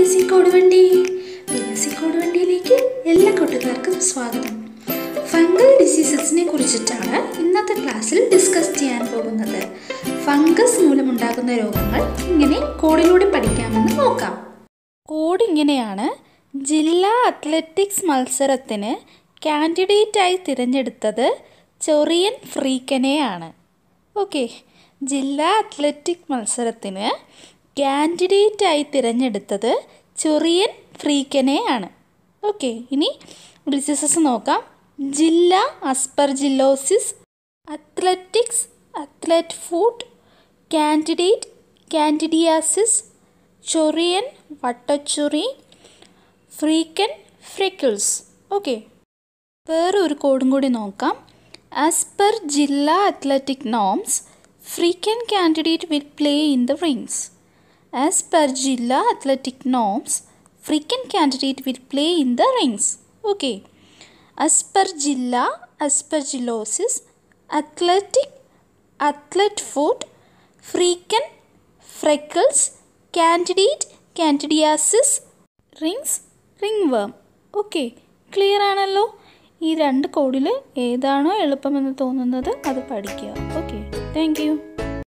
C Koduvandi P S C കൊടുവണ്ടിയിലേക്ക് എല്ലാ കൂട്ടുകാർക്കും സ്വാഗതം ഫംഗൽ ഡിസീസസിനെ കുറിച്ചിട്ടാണ് ഇന്നത്തെ ക്ലാസ്സിൽ ഡിസ്കസ് ചെയ്യാൻ പോകുന്നത് ഫംഗസ് മൂലമുണ്ടാകുന്ന രോഗങ്ങൾ ഇങ്ങനെ കോഡിലൂടെ പഠിക്കാമെന്ന് നോക്കാം കോഡ് ഇങ്ങനെയാണ് ജില്ലാ അത്ലറ്റിക്സ് മത്സരത്തിന് കാൻഡിഡേറ്റായി തിരഞ്ഞെടുത്തത് ചൊറിയൻ ഫ്രീക്കനെയാണ് ഓക്കെ ജില്ലാ അത്ലറ്റിക് മത്സരത്തിന് കാൻഡിഡേറ്റായി തിരഞ്ഞെടുത്തത് ചൊറിയൻ ഫ്രീക്കനെയാണ് ഓക്കെ ഇനി ഡിസീസസ് നോക്കാം ജില്ലാ aspergillosis athletics athlete foot candidate candidiasis ചൊറിയൻ വട്ടച്ചൊറി ഫ്രീക്കൻ ഫ്രിക്കിൾസ് ഓക്കെ വേറെ ഒരു കോഡും കൂടി നോക്കാം ആസ് പെർ ജില്ലാ അത്ലറ്റിക് നോംസ് ഫ്രീക്കൻ candidate will play in the rings as per ജില്ലാ അത്ലറ്റിക് നോംസ് ഫ്രീക്കൻ candidate will play in the rings okay as per ജില്ല aspergillosis athletic athlete foot frequent freckles candidate candidiasis rings ringworm okay clear ആണല്ലോ ഈ രണ്ട് കോഡിൽ ഏതാണോ എളുപ്പമെന്ന് തോന്നുന്നത് അത് പഠിക്കുക ഓക്കെ താങ്ക് യു